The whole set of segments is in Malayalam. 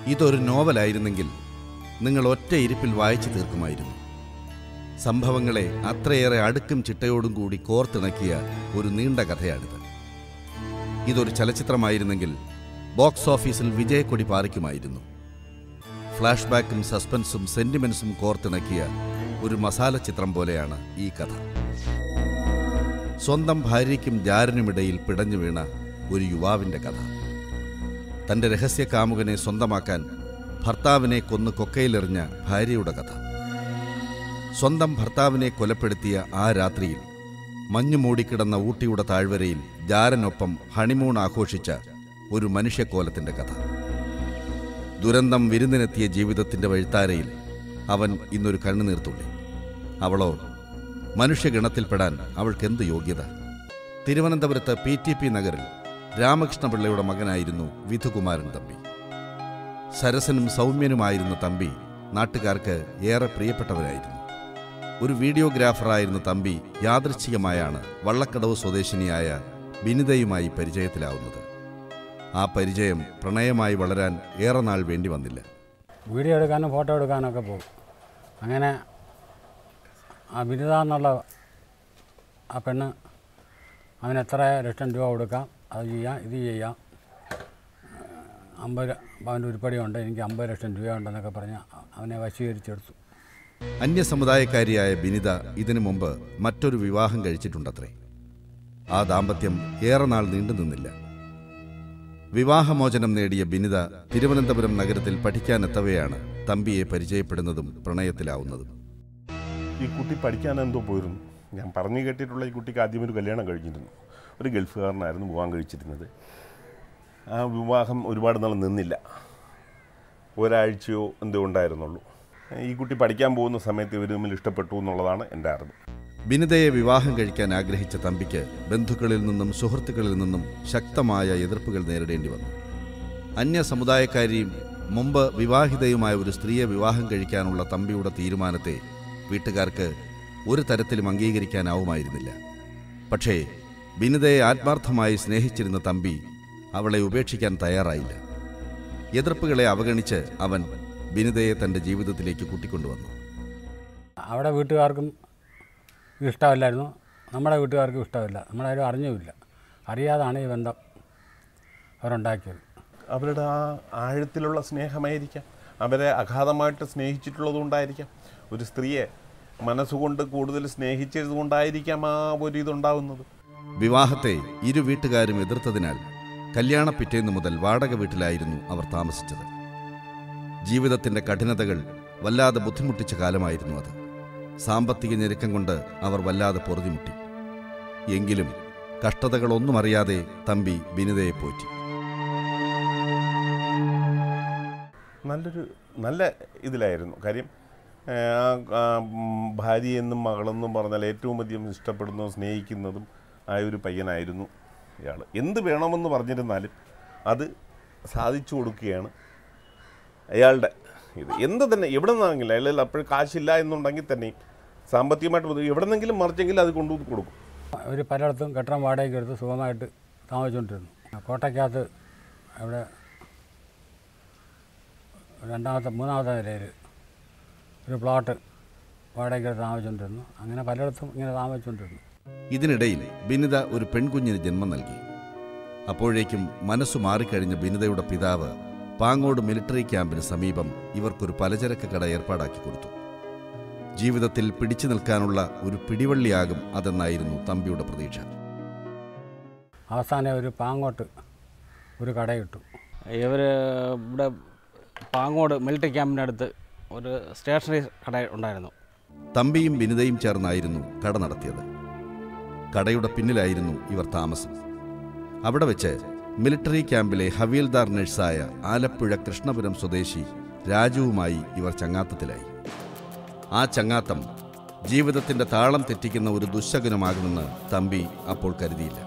ഇതൊരു നോവലായിരുന്നെങ്കിൽ നിങ്ങൾ ഒറ്റ ഇരിപ്പിൽ വായിച്ചു തീർക്കുമായിരുന്നു സംഭവങ്ങളെ അത്രയേറെ അടുക്കും ചിട്ടയോടും കൂടി കോർത്തിണക്കിയ ഒരു നീണ്ട കഥയാണിത് ഇതൊരു ചലച്ചിത്രമായിരുന്നെങ്കിൽ ബോക്സ് ഓഫീസിൽ വിജയക്കൊടി പാറിക്കുമായിരുന്നു ഫ്ലാഷ് ബാക്കും സസ്പെൻസും സെന്റിമെന്റ്സും കോർത്തിണക്കിയ ഒരു മസാല ചിത്രം പോലെയാണ് ഈ കഥ സ്വന്തം ഭാര്യയ്ക്കും ജാരനുമിടയിൽ പിടഞ്ഞു വീണ ഒരു യുവാവിൻ്റെ കഥ തൻ്റെ രഹസ്യ കാമുകനെ സ്വന്തമാക്കാൻ ഭർത്താവിനെ കൊന്ന് കൊക്കയിലെറിഞ്ഞ ഭാര്യയുടെ കഥ സ്വന്തം ഭർത്താവിനെ കൊലപ്പെടുത്തിയ ആ രാത്രിയിൽ മഞ്ഞു മൂടിക്കിടന്ന ഊട്ടിയുടെ താഴ്വരയിൽ ജാരനൊപ്പം ഹണിമൂൺ ആഘോഷിച്ച ഒരു മനുഷ്യക്കോലത്തിൻ്റെ കഥ ദുരന്തം വിരുന്നിനെത്തിയ ജീവിതത്തിൻ്റെ വഴിത്താരയിൽ അവൻ ഇന്നൊരു കണ്ണുനീർത്തുള്ളി അവളോ മനുഷ്യഗണത്തിൽപ്പെടാൻ അവൾക്കെന്ത് യോഗ്യത തിരുവനന്തപുരത്ത് പി ടി പി നഗറിൽ രാമകൃഷ്ണപിള്ളയുടെ മകനായിരുന്നു വിധുകുമാരൻ തമ്പി സരസനും സൗമ്യനുമായിരുന്ന തമ്പി നാട്ടുകാർക്ക് ഏറെ പ്രിയപ്പെട്ടവരായിരുന്നു ഒരു വീഡിയോഗ്രാഫറായിരുന്ന തമ്പി യാദൃച്ഛികമായാണ് വള്ളക്കടവ് സ്വദേശിനിയായ ബിനിതയുമായി പരിചയത്തിലാവുന്നത് ആ പരിചയം പ്രണയമായി വളരാൻ ഏറെ നാൾ വേണ്ടി വന്നില്ല വീഡിയോ എടുക്കാനും ഫോട്ടോ എടുക്കാനൊക്കെ പോകും അങ്ങനെ ആ ബിരുദ എന്നുള്ള ആ പെണ്ണ് അവന് എത്ര ലക്ഷം രൂപ കൊടുക്കാം അത് ചെയ്യാം ഇത് ചെയ്യാം അമ്പത് അവൻ്റെ ഉരുപ്പടിയുണ്ട് എനിക്ക് അമ്പത് ലക്ഷം രൂപയുണ്ടെന്നൊക്കെ പറഞ്ഞ് അവനെ വശീകരിച്ചെടുത്തു അന്യസമുദായക്കാരിയായ ബിനിത ഇതിനു മുമ്പ് മറ്റൊരു വിവാഹം കഴിച്ചിട്ടുണ്ടത്രേ ആ ദാമ്പത്യം ഏറെ നാൾ നീണ്ടു നിന്നില്ല വിവാഹമോചനം നേടിയ ബിനിത തിരുവനന്തപുരം നഗരത്തിൽ പഠിക്കാനെത്തവെയാണ് തമ്പിയെ പരിചയപ്പെടുന്നതും പ്രണയത്തിലാവുന്നതും ഈ കുട്ടി പഠിക്കാൻ എന്തോ പോയിരുന്നു ഞാൻ പറഞ്ഞു കേട്ടിട്ടുള്ള ഈ കുട്ടിക്ക് ആദ്യം ഒരു കല്യാണം കഴിഞ്ഞിരുന്നു ഒരു ഗൾഫുകാരനായിരുന്നു വിവാഹം കഴിച്ചിരുന്നത് ആ വിവാഹം ഒരുപാട് നാൾ നിന്നില്ല ഒരാഴ്ചയോ എന്തോ ഉണ്ടായിരുന്നുള്ളൂ ഈ കുട്ടി പഠിക്കാൻ പോകുന്ന സമയത്ത് ഇവർ തമ്മിൽ ഇഷ്ടപ്പെട്ടു എന്നുള്ളതാണ് എൻ്റെ അറിവ് ബിനിതയെ വിവാഹം കഴിക്കാൻ ആഗ്രഹിച്ച തമ്പിക്ക് ബന്ധുക്കളിൽ നിന്നും സുഹൃത്തുക്കളിൽ നിന്നും ശക്തമായ എതിർപ്പുകൾ നേരിടേണ്ടി വന്നു അന്യ സമുദായക്കാരിയും മുമ്പ് വിവാഹിതയുമായ ഒരു സ്ത്രീയെ വിവാഹം കഴിക്കാനുള്ള തമ്പിയുടെ തീരുമാനത്തെ വീട്ടുകാർക്ക് ഒരു തരത്തിലും അംഗീകരിക്കാനാവുമായിരുന്നില്ല പക്ഷേ ബിനിതയെ ആത്മാർത്ഥമായി സ്നേഹിച്ചിരുന്ന തമ്പി അവളെ ഉപേക്ഷിക്കാൻ തയ്യാറായില്ല എതിർപ്പുകളെ അവഗണിച്ച് അവൻ ബിനിതയെ തൻ്റെ ജീവിതത്തിലേക്ക് കൂട്ടിക്കൊണ്ടുവന്നു അവിടെ വീട്ടുകാർക്കും ഇത് ഇഷ്ടമല്ലായിരുന്നു നമ്മുടെ വീട്ടുകാർക്കും ഇഷ്ടമില്ല നമ്മളാരും അറിഞ്ഞുമില്ല അറിയാതാണ് ഈ ബന്ധം അവരുണ്ടാക്കിയത് അവരുടെ ആ ആഴത്തിലുള്ള സ്നേഹമായിരിക്കാം അവരെ അഗാധമായിട്ട് സ്നേഹിച്ചിട്ടുള്ളതുകൊണ്ടായിരിക്കാം ഒരു സ്ത്രീയെ മനസ്സുകൊണ്ട് കൂടുതൽ സ്നേഹിച്ചതുകൊണ്ടായിരിക്കാം ആ ഒരു ഇതുണ്ടാവുന്നത് വിവാഹത്തെ ഇരു വീട്ടുകാരും എതിർത്തതിനാൽ കല്യാണ പിറ്റേന്ന് മുതൽ വാടക വീട്ടിലായിരുന്നു അവർ താമസിച്ചത് ജീവിതത്തിന്റെ കഠിനതകൾ വല്ലാതെ ബുദ്ധിമുട്ടിച്ച കാലമായിരുന്നു അത് സാമ്പത്തിക ഞെരുക്കം കൊണ്ട് അവർ വല്ലാതെ പൊറുതിമുട്ടി എങ്കിലും കഷ്ടതകളൊന്നും അറിയാതെ തമ്പി ബിനിതയെ പോറ്റി നല്ലൊരു നല്ല ഇതിലായിരുന്നു കാര്യം ആ, ആ, ഉം, ഭാര്യയെന്നും മകളെന്നും പറഞ്ഞാൽ ഏറ്റവും അധികം ഇഷ്ടപ്പെടുന്നതും സ്നേഹിക്കുന്നതും ആയ ഒരു പയ്യനായിരുന്നു ഇയാൾ എന്ത് വേണമെന്ന് പറഞ്ഞിരുന്നാലും അത് സാധിച്ചു കൊടുക്കുകയാണ് അയാളുടെ ഇത് എന്ത് തന്നെ എവിടെ നിന്നാണെങ്കിലും അയാൾ അപ്പോൾ കാശില്ല എന്നുണ്ടെങ്കിൽ തന്നെയും സാമ്പത്തികമായിട്ട് ബുദ്ധി- എവിടെന്നെങ്കിലും മറിച്ചെങ്കിൽ അത് കൊണ്ടുവന്ന് കൊടുക്കും അവർ പലയിടത്തും കെട്ടിടം വാടകയ്ക്ക് എടുത്ത് സുഖമായിട്ട് താമസിച്ചുകൊണ്ടിരുന്നു കോട്ടയ്ക്കകത്ത് അവിടെ രണ്ടാമത്തെ മൂന്നാമത്തെ നിലയിൽ ഒരു പ്ലോട്ട് വാടകയ്ക്ക് എടുത്ത് താമസിച്ചുകൊണ്ടിരുന്നു അങ്ങനെ പലയിടത്തും ഇങ്ങനെ താമസിച്ചുകൊണ്ടിരുന്നു ഇതിനിടയിൽ ബിനിത ഒരു പെൺകുഞ്ഞിന് ജന്മം നൽകി അപ്പോഴേക്കും മനസ്സു മാറിക്കഴിഞ്ഞ ബിനിതയുടെ പിതാവ് പാങ്ങോട് മിലിറ്ററി ക്യാമ്പിന് സമീപം ഇവർക്കൊരു പലചരക്ക് കട ഏർപ്പാടാക്കി കൊടുത്തു ജീവിതത്തിൽ പിടിച്ചു നിൽക്കാനുള്ള ഒരു പിടിവള്ളിയാകും അതെന്നായിരുന്നു തമ്പിയുടെ പ്രതീക്ഷ അവസാനം ഒരു പാങ്ങോട്ട് ഒരു കടയിട്ടു ഇവർ ഇവിടെ പാങ്ങോട് മിലിറ്ററി ക്യാമ്പിൻ്റെ അടുത്ത് ഒരു സ്റ്റേഷനറി കട ഉണ്ടായിരുന്നു തമ്പിയും ബിനിതയും ചേർന്നായിരുന്നു കട നടത്തിയത് കടയുടെ പിന്നിലായിരുന്നു ഇവർ താമസം അവിടെ വെച്ച് മിലിറ്ററി ക്യാമ്പിലെ ഹവീൽദാർ നഴ്സായ ആലപ്പുഴ കൃഷ്ണപുരം സ്വദേശി രാജുവുമായി ഇവർ ചങ്ങാത്തത്തിലായി ആ ചങ്ങാത്തം ജീവിതത്തിന്റെ താളം തെറ്റിക്കുന്ന ഒരു ദുശകനമാകുമെന്ന് തമ്പി അപ്പോൾ കരുതിയില്ല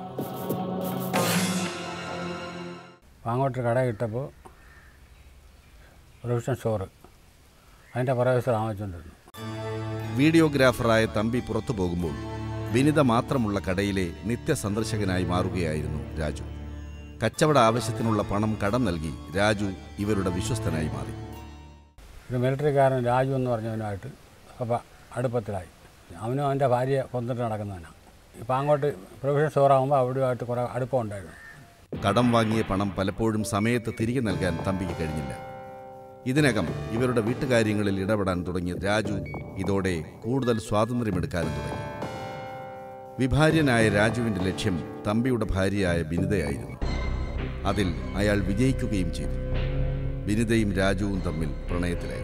പാങ്ങോട്ട് കട ഇട്ടപ്പോൾ പ്രൊവിഷൻ സ്റ്റോറ് അതിൻ്റെ പുറകെ താമസിച്ചുകൊണ്ടിരുന്നു വീഡിയോഗ്രാഫറായ തമ്പി പുറത്തു പോകുമ്പോൾ വിനിത മാത്രമുള്ള കടയിലെ നിത്യസന്ദർശകനായി മാറുകയായിരുന്നു രാജു കച്ചവട ആവശ്യത്തിനുള്ള പണം കടം നൽകി രാജു ഇവരുടെ വിശ്വസ്തനായി മാറി ഒരു മിലിറ്ററിക്കാരൻ രാജു എന്ന് പറഞ്ഞവനുമായിട്ട് അപ്പം അടുപ്പത്തിലായി അവനും അവൻ്റെ ഭാര്യയെ കൊന്നിട്ട് നടക്കുന്നവനാണ് ഇപ്പം അങ്ങോട്ട് പ്രൊവിഷൻ സ്റ്റോറാകുമ്പോൾ അവിടെയുമായിട്ട് കുറേ അടുപ്പം ഉണ്ടായിരുന്നു കടം വാങ്ങിയ പണം പലപ്പോഴും സമയത്ത് തിരികെ നൽകാൻ തമ്പിക്ക് കഴിഞ്ഞില്ല ഇതിനകം ഇവരുടെ വീട്ടുകാര്യങ്ങളിൽ ഇടപെടാൻ തുടങ്ങിയ രാജു ഇതോടെ കൂടുതൽ സ്വാതന്ത്ര്യമെടുക്കാനും തുടങ്ങി വിഭാര്യനായ രാജുവിൻ്റെ ലക്ഷ്യം തമ്പിയുടെ ഭാര്യയായ ബിനിതയായിരുന്നു അതിൽ അയാൾ വിജയിക്കുകയും ചെയ്തു ബിനിതയും രാജുവും തമ്മിൽ പ്രണയത്തിലായി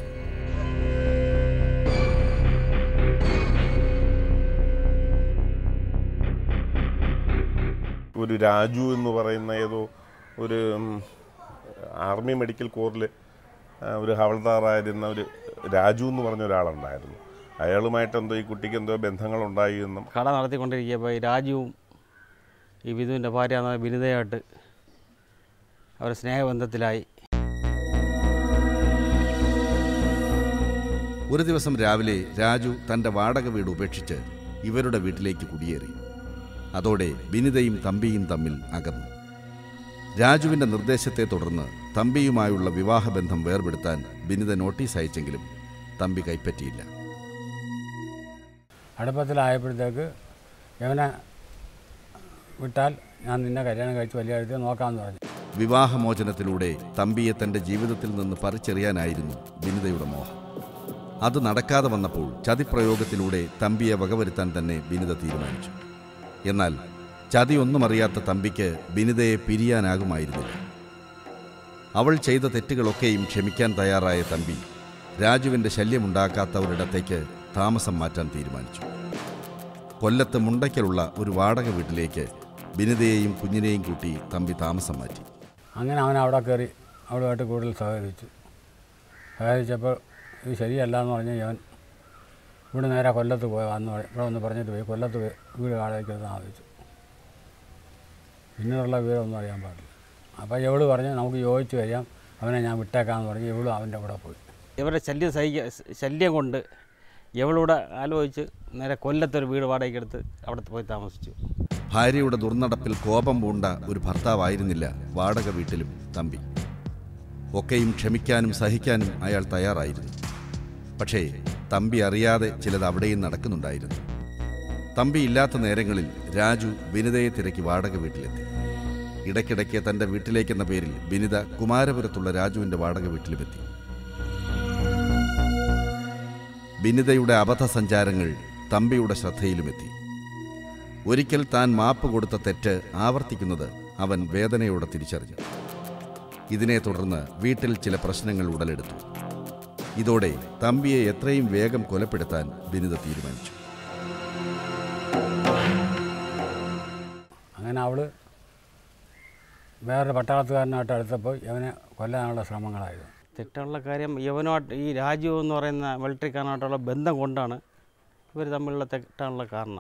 ഒരു രാജു എന്ന് പറയുന്ന ഏതോ ഒരു ഉം, ആർമി മെഡിക്കൽ കോറിൽ ഒരു ഹവൾദാറായിരുന്ന ഒരു രാജു എന്ന് പറഞ്ഞ ഒരാളുണ്ടായിരുന്നു അയാളുമായിട്ട് എന്തോ ഈ കുട്ടിക്ക് എന്തോ ബന്ധങ്ങളുണ്ടായി എന്നും കട നടത്തിക്കൊണ്ടിരിക്കുമ്പോൾ ഈ രാജുവും ഈ വിധുവിൻ്റെ ഭാര്യ എന്ന ബിനിതയായിട്ട് അവർ സ്നേഹബന്ധത്തിലായി ഒരു ദിവസം രാവിലെ രാജു തൻ്റെ വാടക വീട് ഉപേക്ഷിച്ച് ഇവരുടെ വീട്ടിലേക്ക് കുടിയേറി അതോടെ ബിനിതയും തമ്പിയും തമ്മിൽ അകന്നു രാജുവിൻ്റെ നിർദ്ദേശത്തെ തുടർന്ന് തമ്പിയുമായുള്ള വിവാഹബന്ധം വേർപെടുത്താൻ ബിനിത നോട്ടീസ് അയച്ചെങ്കിലും തമ്പി കൈപ്പറ്റിയില്ല അടുപ്പത്തിലായപ്പോഴത്തേക്ക് യവനെ വിട്ടാൽ ഞാൻ നിന്നെ കല്യാണം കഴിച്ച് വലിയ കാര്യത്തിൽ നോക്കാമെന്ന് പറഞ്ഞു വിവാഹമോചനത്തിലൂടെ തമ്പിയെ തൻ്റെ ജീവിതത്തിൽ നിന്ന് പറിച്ചെറിയാനായിരുന്നു ബിനിതയുടെ മോഹം അത് നടക്കാതെ വന്നപ്പോൾ ചതിപ്രയോഗത്തിലൂടെ തമ്പിയെ വകവരുത്താൻ തന്നെ ബിനിത തീരുമാനിച്ചു എന്നാൽ ചതിയൊന്നും അറിയാത്ത തമ്പിക്ക് ബിനിതയെ പിരിയാനാകുമായിരുന്നില്ല അവൾ ചെയ്ത തെറ്റുകളൊക്കെയും ക്ഷമിക്കാൻ തയ്യാറായ തമ്പി രാജുവിൻ്റെ ശല്യമുണ്ടാക്കാത്ത ഒരിടത്തേക്ക് താമസം മാറ്റാൻ തീരുമാനിച്ചു കൊല്ലത്ത് മുണ്ടയ്ക്കലുള്ള ഒരു വാടക വീട്ടിലേക്ക് ബിനിതയെയും കുഞ്ഞിനെയും കൂട്ടി തമ്പി താമസം മാറ്റി അങ്ങനെ അവൻ അവിടെ കയറി അവളുമായിട്ട് കൂടുതൽ സഹകരിച്ചു സഹകരിച്ചപ്പോൾ ഇത് ശരിയല്ല എന്ന് പറഞ്ഞ് അവൻ ഇവിടെ നേരെ കൊല്ലത്ത് പോയി വന്ന് പറ- ഇവിടെ വന്ന് പറഞ്ഞിട്ട് പോയി കൊല്ലത്ത് പോയി വീട് വാടകയ്ക്ക് എടുത്ത് താമസിച്ചു പിന്നീടുള്ള വിവരമൊന്നും അറിയാൻ പാടില്ല അപ്പോൾ ഇവള് പറഞ്ഞ് നമുക്ക് യോജിച്ച് കഴിയാം അവനെ ഞാൻ വിട്ടേക്കാമെന്ന് പറഞ്ഞ് ഇവളും അവൻ്റെ കൂടെ പോയി ഇവരുടെ ശല്യം സഹിക്ക ശല്യം കൊണ്ട് ഇവളൂടെ ആലോചിച്ച് നേരെ കൊല്ലത്തൊരു വീട് വാടകയ്ക്കെടുത്ത് അവിടെ പോയി താമസിച്ചു ഭാര്യയുടെ ദുർനടപ്പിൽ കോപം പൂണ്ട ഒരു ഭർത്താവായിരുന്നില്ല വാടക വീട്ടിലും തമ്പി ഒക്കെയും ക്ഷമിക്കാനും സഹിക്കാനും അയാൾ തയ്യാറായിരുന്നു പക്ഷേ തമ്പി അറിയാതെ ചിലത് അവിടെയും നടക്കുന്നുണ്ടായിരുന്നു തമ്പി ഇല്ലാത്ത നേരങ്ങളിൽ രാജു ബിനിതയെ തിരക്കി വാടക വീട്ടിലെത്തി ഇടയ്ക്കിടയ്ക്ക് തൻ്റെ വീട്ടിലേക്കെന്ന പേരിൽ ബിനിത കുമാരപുരത്തുള്ള രാജുവിൻ്റെ വാടക വീട്ടിലുമെത്തി ബിനിതയുടെ അബദ്ധസഞ്ചാരങ്ങൾ തമ്പിയുടെ ശ്രദ്ധയിലുമെത്തി ഒരിക്കൽ താൻ മാപ്പ് കൊടുത്ത തെറ്റ് ആവർത്തിക്കുന്നത് അവൻ വേദനയോടെ തിരിച്ചറിഞ്ഞു ഇതിനെ തുടർന്ന് വീട്ടിൽ ചില പ്രശ്നങ്ങൾ ഉടലെടുത്തു ഇതോടെ തമ്പിയെ എത്രയും വേഗം കൊലപ്പെടുത്താൻ ബിനിത തീരുമാനിച്ചു അങ്ങനെ അവൾ വേറൊരു പട്ടാളത്തുകാരനായിട്ട് അടുത്തപ്പോൾ ഇവനെ കൊല്ലാനുള്ള ശ്രമങ്ങളായിരുന്നു തെറ്റുള്ള കാര്യം യവനുമായിട്ട് ഈ രാജു എന്ന് പറയുന്ന മിലിറ്ററിക്കാരനായിട്ടുള്ള ബന്ധം കൊണ്ടാണ് ഇവർ തമ്മിലുള്ള തെറ്റാനുള്ള കാരണം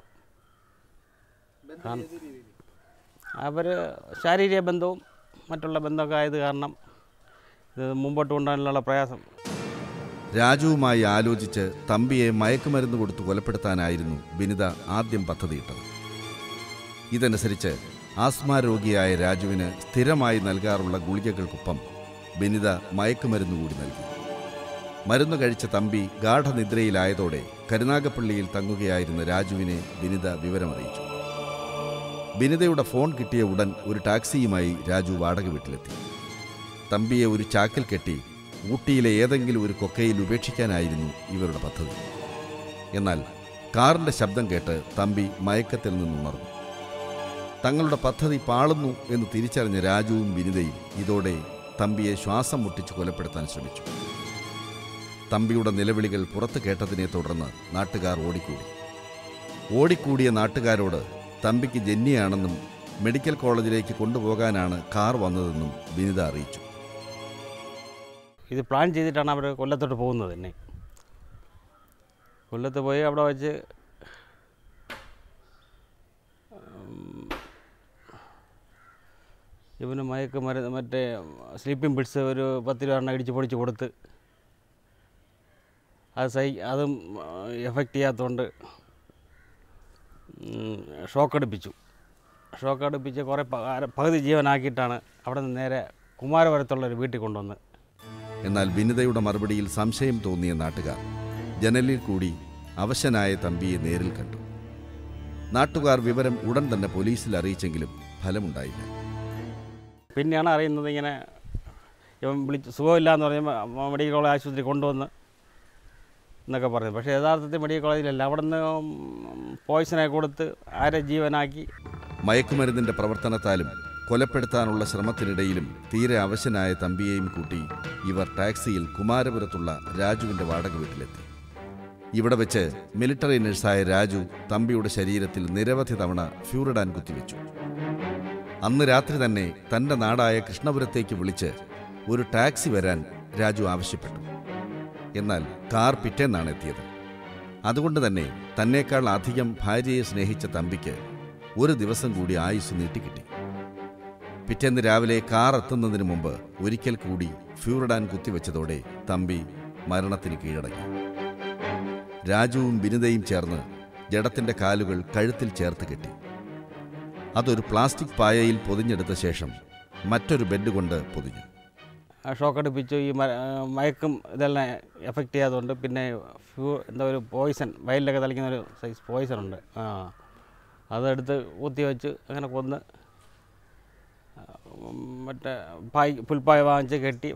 അവർ ശാരീരിക ബന്ധവും മറ്റുള്ള ബന്ധമൊക്കെ ആയത് കാരണം ഇത് മുമ്പോട്ട് കൊണ്ടുപോകാനുള്ള പ്രയാസം രാജുവുമായി ആലോചിച്ച് തമ്പിയെ മയക്കുമരുന്ന് കൊടുത്തു കൊലപ്പെടുത്താനായിരുന്നു ബിനിത ആദ്യം പദ്ധതിയിട്ടത് ഇതനുസരിച്ച് ആസ്മ രോഗിയായ രാജുവിന് സ്ഥിരമായി നൽകാറുള്ള ഗുളികകൾക്കൊപ്പം ബിനിത മയക്കുമരുന്ന് കൂടി നൽകി മരുന്ന് കഴിച്ച തമ്പി ഗാഠനിദ്രയിലായതോടെ കരുനാഗപ്പള്ളിയിൽ തങ്ങുകയായിരുന്ന രാജുവിനെ ബിനിത വിവരമറിയിച്ചു ബിനിതയുടെ ഫോൺ കിട്ടിയ ഉടൻ ഒരു ടാക്സിയുമായി രാജു വാടക വീട്ടിലെത്തി തമ്പിയെ ഒരു ചാക്കിൽ കെട്ടി ഊട്ടിയിലെ ഏതെങ്കിലും ഒരു കൊക്കയിൽ ഉപേക്ഷിക്കാനായിരുന്നു ഇവരുടെ പദ്ധതി എന്നാൽ കാറിന്റെ ശബ്ദം കേട്ട് തമ്പി മയക്കത്തിൽ നിന്നുണർന്നു തങ്ങളുടെ പദ്ധതി പാളുന്നു എന്ന് തിരിച്ചറിഞ്ഞ രാജുവും വിനിതയും ഇതോടെ തമ്പിയെ ശ്വാസം മുട്ടിച്ച് കൊലപ്പെടുത്താൻ ശ്രമിച്ചു തമ്പിയുടെ നിലവിളികൾ പുറത്തു കേട്ടതിനെ തുടർന്ന് നാട്ടുകാർ ഓടിക്കൂടി ഓടിക്കൂടിയ നാട്ടുകാരോട് തമ്പിക്ക് ജന്യാണെന്നും മെഡിക്കൽ കോളേജിലേക്ക് കൊണ്ടുപോകാനാണ് കാർ വന്നതെന്നും വിനിത അറിയിച്ചു ഇത് പ്ലാൻ ചെയ്തിട്ടാണ് അവർ കൊല്ലത്തോട്ട് പോകുന്നത് തന്നെ കൊല്ലത്ത് പോയി അവിടെ വെച്ച് ഉം, ഇവന് മയക്ക് മരുന്ന് മറ്റേ സ്ലീപ്പിംഗ് പിൽസ് ഒരു പത്ത് രൂപ എണ്ണ ഇടിച്ച് പൊടിച്ച് കൊടുത്ത് അത് സഹി അതും എഫക്റ്റ് ചെയ്യാത്തതുകൊണ്ട് ഷോക്ക് അടിപ്പിച്ചു ഷോക്ക് അടുപ്പിച്ച് കുറേ പ- അര- പകുതി ജീവനാക്കിയിട്ടാണ് അവിടെ നിന്ന് നേരെ കുമാരപുരത്തുള്ള ഒരു വീട്ടിൽ കൊണ്ടുവന്ന് എന്നാൽ വിനിതയുടെ മറുപടിയിൽ സംശയം തോന്നിയ നാട്ടുകാർ ജനലിൽ കൂടി അവശനായ തമ്പിയെ നേരിൽ കണ്ടു നാട്ടുകാർ വിവരം ഉടൻ തന്നെ പോലീസിൽ അറിയിച്ചെങ്കിലും ഫലമുണ്ടായില്ല പിന്നെയാണ് അറിയുന്നത് ഇങ്ങനെ ഇവൻ വിളിച്ച് സുഖമില്ല എന്ന് പറഞ്ഞ് മെഡിക്കൽ കോളേജ് ആശുപത്രി കൊണ്ടുവന്ന് എന്നൊക്കെ പറഞ്ഞു പക്ഷേ യഥാർത്ഥത്തിൽ മെഡിക്കൽ കോളേജിലല്ല അവിടെ നിന്ന് പോയിസനെ കൊടുത്ത് ആരെ ജീവനാക്കി മയക്കുമരുന്നിന്റെ പ്രവർത്തനത്താലും കൊലപ്പെടുത്താനുള്ള ശ്രമത്തിനിടയിലും തീരെ അവശനായ തമ്പിയെയും കൂട്ടി ഇവർ ടാക്സിയിൽ കുമാരപുരത്തുള്ള രാജുവിന്റെ വാടക വീട്ടിലെത്തി ഇവിടെ വെച്ച് മിലിറ്ററി നഴ്സായ രാജു തമ്പിയുടെ ശരീരത്തിൽ നിരവധി തവണ ഫ്യൂറിഡാൻ കുത്തിവെച്ചു അന്ന് രാത്രി തന്നെ തന്റെ നാടായ കൃഷ്ണപുരത്തേക്ക് വിളിച്ച് ഒരു ടാക്സി വരാൻ രാജു ആവശ്യപ്പെട്ടു എന്നാൽ കാർ പിറ്റേന്നാണ് എത്തിയത് അതുകൊണ്ട് തന്നെ തന്നേക്കാൾ അധികം ഭാര്യയെ സ്നേഹിച്ച തമ്പിക്ക് ഒരു ദിവസം കൂടി ആയുസ് നീട്ടിക്കിട്ടി പിറ്റേന്ന് രാവിലെ കാർ എത്തുന്നതിന് മുമ്പ് ഒരിക്കൽ കൂടി ഫ്യൂറിഡാൻ കുത്തിവെച്ചതോടെ തമ്പി മരണത്തിന് കീഴടങ്ങി രാജുവും വിനിതയും ചേർന്ന് ജഡത്തിന്റെ കാലുകൾ കഴുത്തിൽ ചേർത്ത് കെട്ടി അതൊരു പ്ലാസ്റ്റിക് പായയിൽ പൊതിഞ്ഞെടുത്ത ശേഷം മറ്റൊരു ബെഡ് കൊണ്ട് പൊതിഞ്ഞു ആ ഷോക്ക് അടുപ്പിച്ചു ഈ മ- മയക്കും ഇതെല്ലാം എഫക്റ്റ് ചെയ്യാത്തതുകൊണ്ട് പിന്നെ ഫ്യൂ എന്താ ഒരു പോയിസൺ വയലിലൊക്കെ തളിക്കുന്ന ഒരു സൈസ് പോയിസൺ ഉണ്ട് ആ അതെടുത്ത് കുത്തി വെച്ച് അങ്ങനെ കൊന്ന് ആ, മറ്റേ പായ് പുൽപ്പായ വാങ്ങിച്ച് കെട്ടി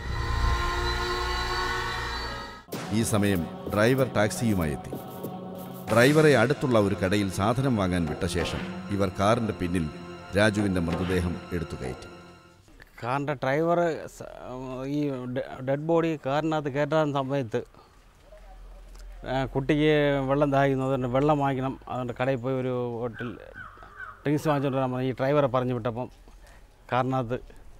ഈ സമയം ഡ്രൈവർ ടാക്സിയുമായി എത്തി ഡ്രൈവറെ അടുത്തുള്ള ഒരു കടയിൽ സാധനം വാങ്ങാൻ വിട്ട ശേഷം ഇവർ കാറിന്റെ പിന്നിൽ രാജുവിന്റെ മൃതദേഹം എടുത്തു കയറ്റി കാറിൻ്റെ ഡ്രൈവർ ഈ ഡെ- ഡെഡ് ബോഡി കാറിനകത്ത് കയറ്റാൻ സമയത്ത് ആ, കുട്ടിക്ക് വെള്ളം ദാഹിക്കുന്നു അതുകൊണ്ട് വെള്ളം വാങ്ങിക്കണം അതുകൊണ്ട് കടയിൽ പോയി ഒരു ഹോട്ടൽ ഡ്രിങ്ക്സ് വാങ്ങിച്ചുകൊണ്ട് വരാൻ പറഞ്ഞു ഈ ഡ്രൈവറെ പറഞ്ഞു വിട്ടപ്പം കാറിനകത്ത്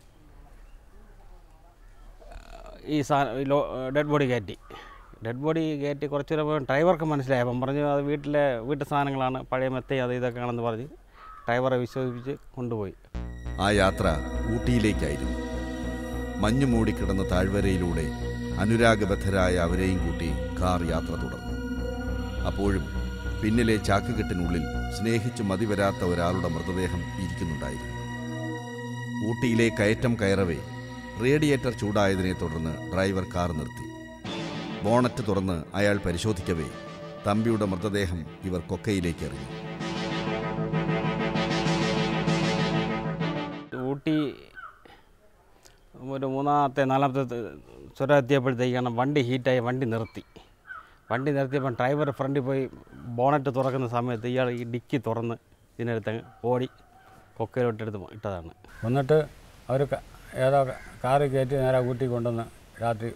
ഈ സാ ഈ ലോ ഡെഡ് ബോഡി കയറ്റി ഡെഡ് ബോഡി കയറ്റി കുറച്ച് നേരം ഡ്രൈവർക്ക് മനസ്സിലായി അപ്പം പറഞ്ഞു അത് വീട്ടിലെ വീട്ടു സാധനങ്ങളാണ് പഴയ മെത്തയും അത് ഇതൊക്കെ ആണെന്ന് പറഞ്ഞ് ഡ്രൈവറെ വിശ്വസിപ്പിച്ച് കൊണ്ടുപോയി ആ യാത്ര ഊട്ടിയിലേക്കായിരുന്നു മഞ്ഞു മൂടിക്കിടന്ന താഴ്വരയിലൂടെ അനുരാഗബദ്ധരായ അവരെയും കൂട്ടി കാർ യാത്ര തുടർന്നു അപ്പോഴും പിന്നിലെ ചാക്കുകെട്ടിനുള്ളിൽ സ്നേഹിച്ചു മതിവരാത്ത ഒരാളുടെ മൃതദേഹം ഇരിക്കുന്നുണ്ടായിരുന്നു ഊട്ടിയിലെ കയറ്റം കയറവേ റേഡിയേറ്റർ ചൂടായതിനെ തുടർന്ന് ഡ്രൈവർ കാർ നിർത്തി ബോണറ്റ് തുറന്ന് അയാൾ പരിശോധിക്കവേ തമ്പിയുടെ മൃതദേഹം ഇവർ കൊക്കയിലേക്ക് എറിഞ്ഞു ഊട്ടി ഒരു മൂന്നാമത്തെ നാലാമത്തെ ചുരം എത്തിയപ്പോഴത്തേക്കാണ് വണ്ടി ഹീറ്റായി വണ്ടി നിർത്തി വണ്ടി നിർത്തിയപ്പോൾ ഡ്രൈവർ ഫ്രണ്ടിൽ പോയി ബോണറ്റ് തുറക്കുന്ന സമയത്ത് ഇയാൾ ഈ ഡിക്കി തുറന്ന് ഇതിനടുത്ത് അങ്ങ് ഓടി കൊക്കയിലോട്ടെടുത്ത് ഇട്ടതാണ് എന്നിട്ട് അവർ ഏതോ കാറ് കയറ്റി നേരെ ഊട്ടി കൊണ്ടുവന്ന് രാത്രി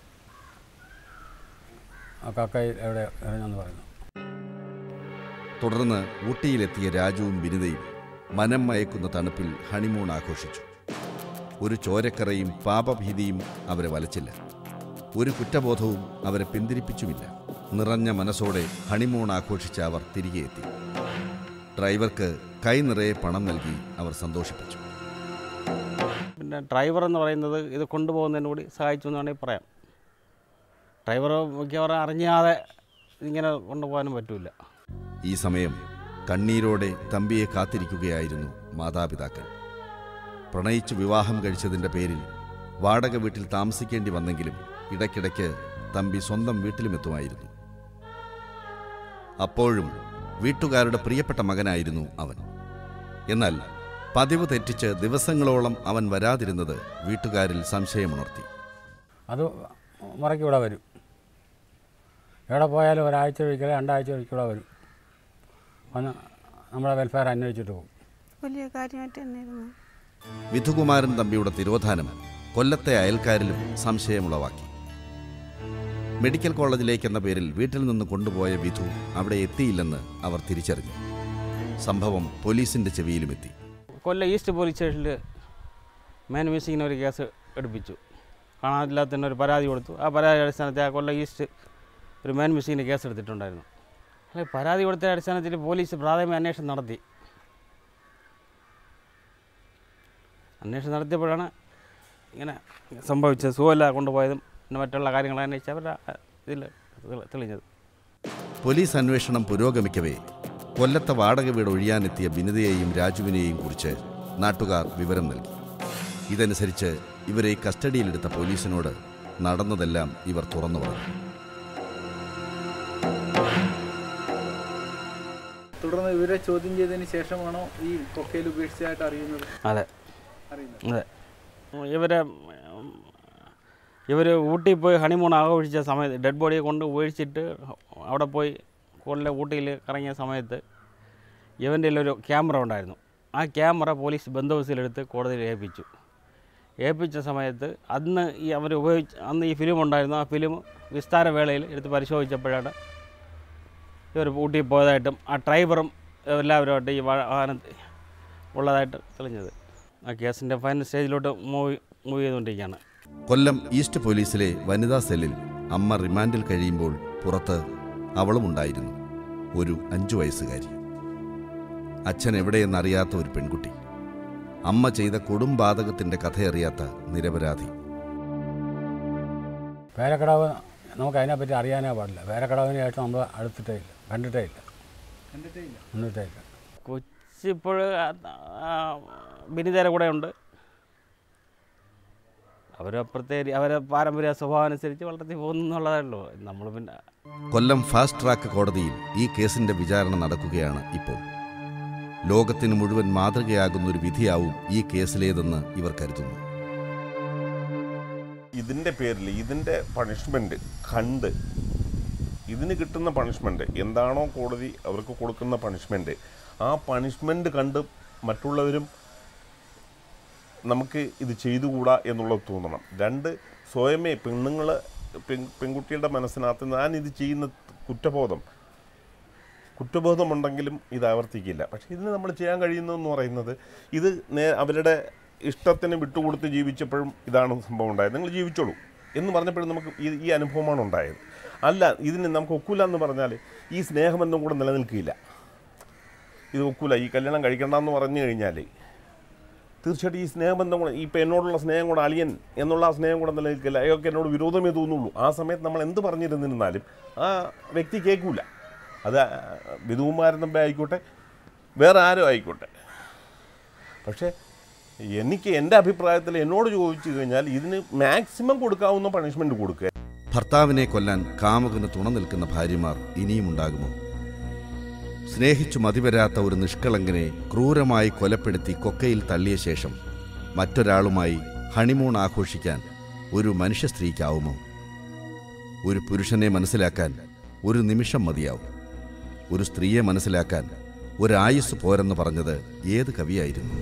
ആ കക്കയിൽ എവിടെ എറിഞ്ഞെന്ന് പറയുന്നു തുടർന്ന് ഊട്ടിയിലെത്തിയ രാജുവും വിനിതയും മനം മയക്കുന്ന തണുപ്പിൽ ഹണിമൂൺ ആഘോഷിച്ചു ഒരു ചോരക്കറയും പാപഭീതിയും അവരെ വലച്ചില്ല ഒരു കുറ്റബോധവും അവരെ പിന്തിരിപ്പിച്ചുമില്ല നിറഞ്ഞ മനസ്സോടെ ഹണിമൂൺ ആഘോഷിച്ച അവർ തിരികെ എത്തി ഡ്രൈവർക്ക് കൈ നിറയെ പണം നൽകി അവർ സന്തോഷിപ്പിച്ചു പിന്നെ ഡ്രൈവർ എന്ന് പറയുന്നത് ഇത് കൊണ്ടുപോകുന്നതിന് കൂടി സഹായിച്ചു എന്ന് വേണമെങ്കിൽ പറയാം ഡ്രൈവർ മിക്കവാറും അറിഞ്ഞാതെ ഇങ്ങനെ കൊണ്ടുപോകാനും പറ്റില്ല ഈ സമയം കണ്ണീരോടെ തമ്പിയെ കാത്തിരിക്കുകയായിരുന്നു മാതാപിതാക്കൾ പ്രണയിച്ചു വിവാഹം കഴിച്ചതിൻ്റെ പേരിൽ വാടക വീട്ടിൽ താമസിക്കേണ്ടി വന്നെങ്കിലും ഇടയ്ക്കിടയ്ക്ക് തമ്പി സ്വന്തം വീട്ടിലുമെത്തുമായിരുന്നു അപ്പോഴും വീട്ടുകാരുടെ പ്രിയപ്പെട്ട മകനായിരുന്നു അവൻ എന്നാൽ പതിവ് തെറ്റിച്ച് ദിവസങ്ങളോളം അവൻ വരാതിരുന്നത് വീട്ടുകാരിൽ സംശയമുണർത്തി അത് മുറയ്ക്ക് ഇവിടെ വരും എവിടെ പോയാലും ഒരാഴ്ച ഒരിക്കൽ രണ്ടാഴ്ച ഒരിക്കൽ ഇവിടെ വരും വന്ന് നമ്മുടെ വെൽഫെയർ അന്വേഷിച്ചിട്ട് പോകും വലിയ കാര്യമായിട്ട് തന്നെയായിരുന്നു വിധുകുമാരൻ തമ്പിയുടെ തിരോധാനം കൊല്ലത്തെ അയൽക്കാരിലും സംശയമുളവാക്കി മെഡിക്കൽ കോളേജിലേക്കെന്ന പേരിൽ വീട്ടിൽ നിന്ന് കൊണ്ടുപോയ വിധു അവിടെ എത്തിയില്ലെന്ന് അവർ തിരിച്ചറിഞ്ഞു സംഭവം പോലീസിന്റെ ചെവിയിലുമെത്തി കൊല്ലം ഈസ്റ്റ് പോലീസ് സ്റ്റേഷനിൽ മാൻ മിസ്സിങ്ങിന് ഒരു കേസ് എടുപ്പിച്ചു കാണാനില്ലാത്തതിന് ഒരു പരാതി കൊടുത്തു ആ പരാതി അടിസ്ഥാനത്തിൽ ആ കൊല്ലം ഈസ്റ്റ് ഒരു മാൻ മിസ്സിങ്ങിന് കേസ് എടുത്തിട്ടുണ്ടായിരുന്നു അല്ലെ പരാതി കൊടുത്ത അടിസ്ഥാനത്തിൽ പോലീസ് പ്രാഥമിക അന്വേഷണം നടത്തി അന്വേഷണം നടത്തിയപ്പോഴാണ് ഇങ്ങനെ സംഭവിച്ചത് സുഖമില്ല കൊണ്ടുപോയതും പിന്നെ മറ്റുള്ള കാര്യങ്ങൾ അന്വേഷിച്ച് അവരുടെ ഇതിൽ തെളിഞ്ഞത് പോലീസ് അന്വേഷണം പുരോഗമിക്കവേ കൊല്ലത്തെ വാടക വീട് ഒഴിയാനെത്തിയ ബിനിതയെയും രാജുവിനെയും കുറിച്ച് നാട്ടുകാർ വിവരം നൽകി ഇതനുസരിച്ച് ഇവരെ കസ്റ്റഡിയിലെടുത്ത പോലീസിനോട് നടന്നതെല്ലാം ഇവർ തുറന്നു പറഞ്ഞു തുടർന്ന് ഇവരെ ചോദ്യം ചെയ്തതിന് ശേഷമാണോ ഈ കൊക്കയിൽ ഉപേക്ഷിച്ചതായിട്ട് അറിയുന്നത് അതെ അറിയുന്നത് അതെ ഇവരെ ഇവർ ഊട്ടി പോയി ഹണിമൂൺ ആഘോഷിച്ച സമയത്ത് ഡെഡ് ബോഡിയെ കൊണ്ട് ഉപേക്ഷിച്ചിട്ട് അവിടെ പോയി കൊല്ല ഊട്ടിയിൽ കറങ്ങിയ സമയത്ത് ഇവൻ്റെ ഒരു ക്യാമറ ഉണ്ടായിരുന്നു ആ ക്യാമറ പോലീസ് ബന്ദോബസ്തിലെടുത്ത് കോടതിയിൽ ഏൽപ്പിച്ചു ഏൽപ്പിച്ച സമയത്ത് അന്ന് ഈ അവർ ഉപയോഗിച്ച് അന്ന് ഈ ഫിലിം ഉണ്ടായിരുന്നു ആ ഫിലിം വിസ്താര വേളയിൽ എടുത്ത് പരിശോധിച്ചപ്പോഴാണ് ഇവർ ഊട്ടി പോയതായിട്ടും ആ ഡ്രൈവറും എല്ലാവരുമായിട്ട് ഈ വാ- വാഹനത്തിൽ ഉള്ളതായിട്ട് തെളിഞ്ഞത് ആ കേസിൻ്റെ ഫൈനൽ സ്റ്റേജിലോട്ട് മൂവ് മൂവ് ചെയ്തുകൊണ്ടിരിക്കുകയാണ് കൊല്ലം ഈസ്റ്റ് പോലീസിലെ വനിതാ സെല്ലിൽ അമ്മ റിമാൻഡിൽ കഴിയുമ്പോൾ പുറത്ത് അവളും ഉണ്ടായിരുന്നു ഒരു അഞ്ചു വയസ്സുകാരി അച്ഛൻ എവിടെയെന്നറിയാത്ത ഒരു പെൺകുട്ടി അമ്മ ചെയ്ത കൊടുംബാതകത്തിന്റെ കഥയറിയാത്ത നിരപരാധി പേരക്കടവ് നമുക്ക് അതിനെപ്പറ്റി അറിയാനേ പാടില്ല പേരക്കടവിനായിട്ട് നമ്മൾ അടുത്തിട്ടേ ഇല്ല കണ്ടിട്ടേ ഇല്ല കണ്ടിട്ടേ ഇല്ല കണ്ടിട്ടേ ഇല്ല കൊച്ചിപ്പോൾ ബിനിതേരെ കൂടെ ഉണ്ട് അവരപ്പുറത്തെ അവരെ പാരമ്പര്യ സ്വഭാവം അനുസരിച്ച് വളർത്തി പോകുന്നു എന്നുള്ളതല്ലോ നമ്മൾ പിന്നെ കൊല്ലം ഫാസ്റ്റ് ട്രാക്ക് കോടതിയിൽ ഈ കേസിന്റെ വിചാരണ നടക്കുകയാണ് ഇപ്പോൾ ലോകത്തിന് മുഴുവൻ മാതൃകയാകുന്ന ഒരു വിധിയാവും ഈ കേസിലേതെന്ന് ഇവർ കരുതുന്നു ഇതിൻ്റെ പേരിൽ ഇതിൻ്റെ പണിഷ്മെൻറ്റ് കണ്ട് ഇതിന് കിട്ടുന്ന പണിഷ്മെൻറ്റ് എന്താണോ കോടതി അവർക്ക് കൊടുക്കുന്ന പണിഷ്മെൻറ്റ് ആ പണിഷ്മെൻറ്റ് കണ്ട് മറ്റുള്ളവരും നമുക്ക് ഇത് ചെയ്തുകൂടാ എന്നുള്ളത് തോന്നണം രണ്ട് സ്വയമേ പെണ്ണുങ്ങൾ പെൺ പെൺകുട്ടികളുടെ മനസ്സിനകത്ത് ഞാൻ ഇത് ചെയ്യുന്ന കുറ്റബോധം കുറ്റബോധമുണ്ടെങ്കിലും ഇത് ആവർത്തിക്കില്ല പക്ഷേ ഇതിന് നമ്മൾ ചെയ്യാൻ കഴിയുന്നതെന്ന് പറയുന്നത് ഇത് നേ അവരുടെ ഇഷ്ടത്തിന് വിട്ടുകൊടുത്ത് ജീവിച്ചപ്പോഴും ഇതാണ് സംഭവം ഉണ്ടായത് നിങ്ങൾ ജീവിച്ചോളൂ എന്ന് പറഞ്ഞപ്പോഴും നമുക്ക് ഈ ഈ അനുഭവമാണ് ഉണ്ടായത് അല്ല ഇതിന് നമുക്ക് ഒക്കൂല എന്ന് പറഞ്ഞാൽ ഈ സ്നേഹബന്ധം കൂടെ നിലനിൽക്കില്ല ഇത് ഒക്കൂല ഈ കല്യാണം കഴിക്കണ്ട എന്ന് പറഞ്ഞു കഴിഞ്ഞാൽ തീർച്ചയായിട്ടും ഈ സ്നേഹബന്ധം കൂടെ ഈ എന്നോടുള്ള സ്നേഹം കൂടെ അളിയൻ എന്നുള്ള ആ സ്നേഹം കൂടെ നിലനിൽക്കില്ല അയാൾക്ക് എന്നോട് വിരോധമേ തോന്നുള്ളൂ ആ സമയത്ത് നമ്മൾ എന്ത് പറഞ്ഞിരുന്നിരുന്നാലും ആ വ്യക്തി കേൾക്കൂല അത് വിധുകുമാരൻ തമ്പി ആയിക്കോട്ടെ വേറെ ആരും ആയിക്കോട്ടെ പക്ഷേ എനിക്ക് എൻ്റെ അഭിപ്രായത്തിൽ എന്നോട് ചോദിച്ചു കഴിഞ്ഞാൽ ഇതിന് മാക്സിമം കൊടുക്കാവുന്ന പണിഷ്മെൻറ്റ് കൊടുക്കുക ഭർത്താവിനെ കൊല്ലാൻ കാമുകന് തുണ നിൽക്കുന്ന ഭാര്യമാർ ഇനിയും ഉണ്ടാകുമോ സ്നേഹിച്ചു മതിവരാത്ത ഒരു നിഷ്കളങ്കനെ ക്രൂരമായി കൊലപ്പെടുത്തി കൊക്കയിൽ തള്ളിയ ശേഷം മറ്റൊരാളുമായി ഹണിമൂൺ ആഘോഷിക്കാൻ ഒരു മനുഷ്യ സ്ത്രീക്കാവുമോ ഒരു പുരുഷനെ മനസ്സിലാക്കാൻ ഒരു നിമിഷം മതിയാവും ഒരു സ്ത്രീയെ മനസ്സിലാക്കാൻ ഒരായുസ് പോരെന്ന് പറഞ്ഞത് ഏത് കവിയായിരുന്നു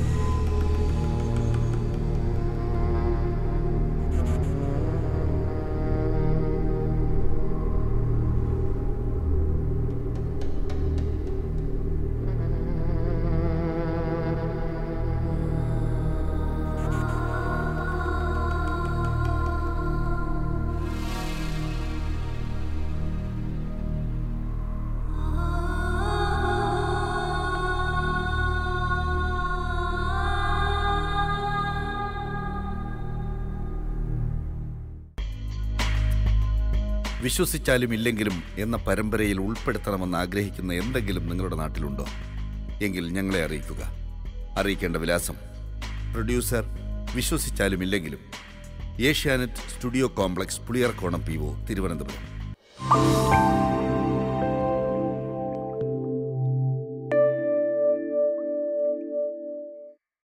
വിശ്വസിച്ചാലും ഇല്ലെങ്കിലും എന്ന പരമ്പരയിൽ ഉൾപ്പെടുത്തണമെന്ന് ആഗ്രഹിക്കുന്ന എന്തെങ്കിലും നിങ്ങളുടെ നാട്ടിലുണ്ടോ എങ്കിൽ ഞങ്ങളെ അറിയിക്കുക അറിയിക്കേണ്ട വിലാസം പ്രൊഡ്യൂസർ വിശ്വസിച്ചാലും ഇല്ലെങ്കിലും Asianet studio complex Puliyarakonam P O Thiruvananthapuram